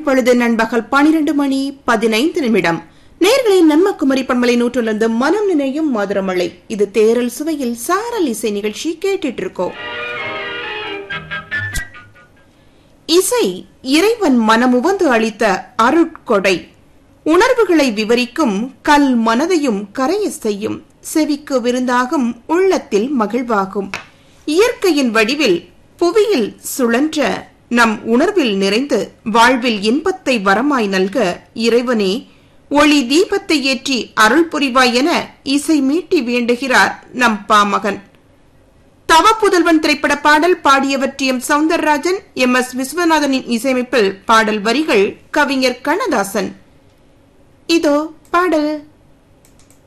இப்பொழுது நண்பகல் பனிரெண்டு மணி பதினைந்து நிமிடம் நேர்களை நம்ம குமரி பண்பலை நூற்றிலிருந்து மனம் நினையும் மதுரமலை இது தேரல் சுவையில் சாரல் இசை நிகழ்ச்சி கேட்டுட்டு இருக்கோம் இசை இறைவன் மனமுவந்து அளித்த அருட்கொடை உணர்வுகளை விவரிக்கும் கல் மனதையும் கரைய செய்யும் செவிக்கு விருந்தாகும் உள்ளத்தில் மகிழ்வாகும் இயற்கையின் வடிவில் புவியில் சுழன்ற நம் உணர்வில் நிறைந்து வாழ்வில் இன்பத்தை வரமாய் நல்க இறைவனே ஒளி தீபத்தை ஏற்றி அருள் புரிவாய் என இசை மீட்டி வேண்டுகிறார் நம் பாமகன் தவ புதல்வன் திரைப்பட பாடல் பாடியவர் T M Soundararajan M S விஸ்வநாதனின் இசையமைப்பில் பாடல் வரிகள் கவிஞர் கண்ணதாசன் இதோ பாடல்